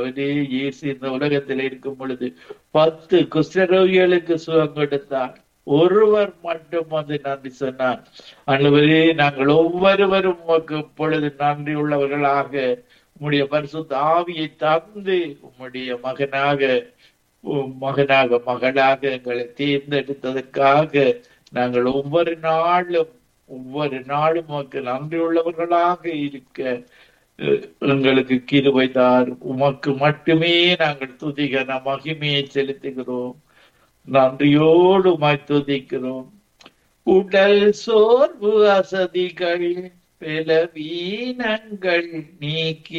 ஒரே இயேசு இந்த உலகத்தில் இருக்கும் பொழுது பத்து குஷ்டரோகிகளுக்கு சுகம் கொடுத்தார் ஒருவர் மட்டும் வந்து நன்றி சொன்னார் அன்றுவரே நாங்கள் ஒவ்வொருவரும் உமக்கு இப்பொழுது நன்றி உள்ளவர்களாக உம்முடைய பரிசுத்த ஆவியை தந்து உம்முடைய மகனாக உம் மகனாக மகளாக எங்களை தேர்ந்தெடுத்ததற்காக நாங்கள் ஒவ்வொரு நாளும் ஒவ்வொரு நாளும் உமக்கு நன்றி உள்ளவர்களாக இருக்க அஹ், எங்களுக்கு கிருபை தார் உமக்கு மட்டுமே நாங்கள் துதிகன மகிமையை செலுத்துகிறோம் நன்றியோடு உம்மை துதிக்கிறோம் உடல் சோர்வு அசதிகள் பலவீனங்கள் நீக்கி